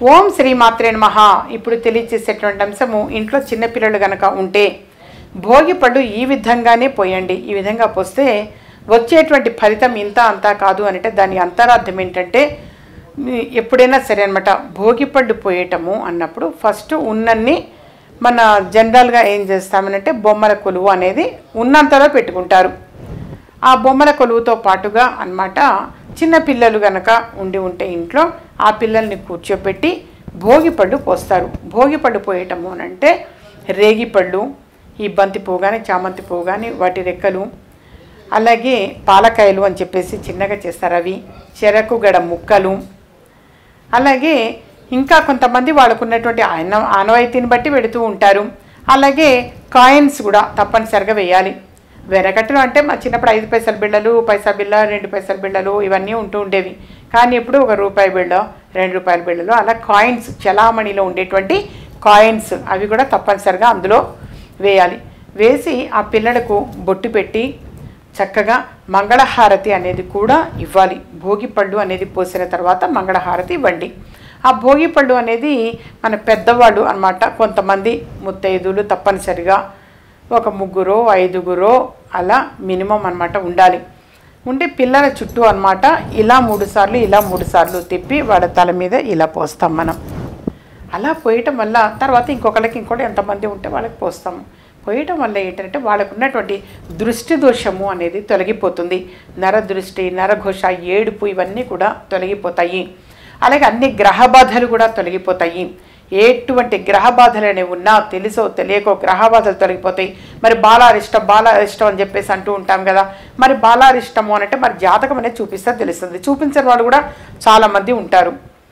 ఓం శ్రీ మాత్రే నమః ఇప్పుడు తెలియచేసేటువంటి అంశము ఇంట్లో చిన్నపిల్లలు గనక ఉంటే భోగి పళ్ళు ఈ విధంగానే పోయండి ఈ విధంగా పోస్తే వచ్చేటువంటి ఫలితం ఇంత అంతా కాదు అంటే దాని అంతరార్థం ఏంటంటే మీ ఎప్పుడైనా సరే అనమాట భోగి పళ్ళు పోయటము అన్నప్పుడు ఫస్ట్ ఉన్నన్ని మన జనరల్గా ఏం చేస్తామనంటే బొమ్మల కొలువు అనేది ఉన్నంతలో పెట్టుకుంటారు ఆ బొమ్మల కొలువుతో పాటుగా అన్నమాట చిన్న పిల్లలు గనక ఉండి ఉంటే ఇంట్లో ఆ పిల్లల్ని కూర్చోపెట్టి భోగిపళ్ళు పోస్తారు భోగిపళ్ళు పోయటము అని అంటే రేగిపళ్ళు ఈ బంతి పువ్వు కానీ చామంతి పువ్వు కానీ వాటి రెక్కలు అలాగే పాలకాయలు అని చెప్పేసి చిన్నగా చేస్తారు అవి చెరకు గడ ముక్కలు అలాగే ఇంకా కొంతమంది వాళ్ళకున్నటువంటి ఆన ఆనవాయితీని బట్టి పెడుతూ ఉంటారు అలాగే కాయిన్స్ కూడా తప్పనిసరిగా వేయాలి వెనకట్లో అంటే మా చిన్నప్పుడు ఐదు పైసల బిళ్ళలు పైసా బిళ్ళ రెండు పైసల బిళ్ళలు ఇవన్నీ ఉంటూ ఉండేవి కానీ ఇప్పుడు ఒక రూపాయి బిళ్ళ రెండు రూపాయల బిళ్ళలు అలా కాయిన్స్ చలామణిలో ఉండేటువంటి కాయిన్స్ అవి కూడా తప్పనిసరిగా అందులో వేయాలి వేసి ఆ పిల్లలకు బొట్టు పెట్టి చక్కగా మంగళహారతి అనేది కూడా ఇవ్వాలి భోగిపళ్ళు అనేది పోసిన తర్వాత మంగళహారతి ఇవ్వండి ఆ భోగిపళ్ళు అనేది మన పెద్దవాళ్ళు అన్నమాట కొంతమంది ముత్తైదులు తప్పనిసరిగా ఒక ముగ్గురో ఐదుగురో అలా మినిమం అన్నమాట ఉండాలి ఉండి పిల్లల చుట్టూ అన్నమాట ఇలా మూడు సార్లు ఇలా మూడు సార్లు తిప్పి వాళ్ళ తల మీద ఇలా పోస్తాం మనం అలా పోయటం వల్ల తర్వాత ఇంకొకరికి ఇంకోటి ఎంతమంది ఉంటే వాళ్ళకి పోస్తాము పోయటం వల్ల ఏంటంటే వాళ్ళకు ఉన్నటువంటి దృష్టి దోషము అనేది తొలగిపోతుంది నర దృష్టి నరఘోష ఏడుపు ఇవన్నీ కూడా తొలగిపోతాయి అలాగే అన్ని గ్రహ బాధలు కూడా తొలగిపోతాయి ఎటువంటి గ్రహ బాధలు అనేవి ఉన్నా తెలుసో తెలియకో గ్రహ బాధలు తొలగిపోతాయి మరి బాలారిష్టం బాలారిష్టం అని చెప్పేసి అంటూ ఉంటాం కదా మరి బాలారిష్టము అని అంటే మరి జాతకం అనేది చూపిస్తే తెలుస్తుంది చూపించని వాళ్ళు కూడా చాలామంది ఉంటారు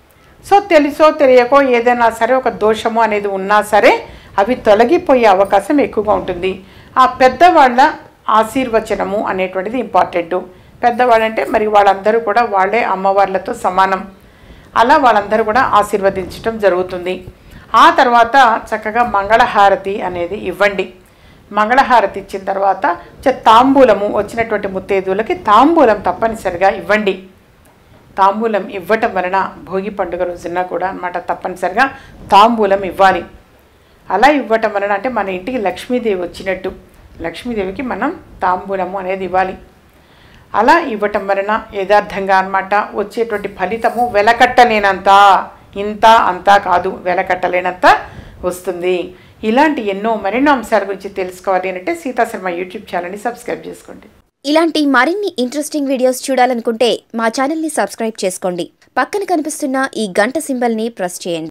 సో తెలుసో తెలియకో ఏదైనా సరే ఒక దోషము అనేది ఉన్నా సరే అవి తొలగిపోయే అవకాశం ఎక్కువగా ఉంటుంది ఆ పెద్దవాళ్ళ ఆశీర్వచనము అనేటువంటిది ఇంపార్టెంట్ పెద్దవాళ్ళంటే మరి వాళ్ళందరూ కూడా వాళ్ళే అమ్మవార్లతో సమానం అలా వాళ్ళందరూ కూడా ఆశీర్వదించడం జరుగుతుంది ఆ తర్వాత చక్కగా మంగళహారతి అనేది ఇవ్వండి మంగళహారతి ఇచ్చిన తర్వాత చ- తాంబూలము వచ్చినటువంటి ముత్తైదువులకి తాంబూలం తప్పనిసరిగా ఇవ్వండి తాంబూలం ఇవ్వటం వలన భోగి పండుగ రోజున కూడా అన్నమాట తప్పనిసరిగా తాంబూలం ఇవ్వాలి అలా ఇవ్వటం వలన అంటే మన ఇంటికి లక్ష్మీదేవి వచ్చినట్టు లక్ష్మీదేవికి మనం తాంబూలము అనేది ఇవ్వాలి అలా ఇవ్వటం వలన యథార్థంగా అన్నమాట వచ్చేటువంటి ఫలితము వెలకట్టలేనంత ఇంత అంతా కాదు వెలకట్టలేనంత వస్తుంది ఇలాంటి ఎన్నో మరెన్నో అంశాల గురించి తెలుసుకోవాలి అంటే సీతాశర్మ యూట్యూబ్ ఛానల్ని సబ్స్క్రైబ్ చేసుకోండి ఇలాంటి మరిన్ని ఇంట్రెస్టింగ్ వీడియోస్ చూడాలనుకుంటే మా ఛానల్ని సబ్స్క్రైబ్ చేసుకోండి పక్కన కనిపిస్తున్న ఈ గంట సింబల్ని ప్రెస్ చేయండి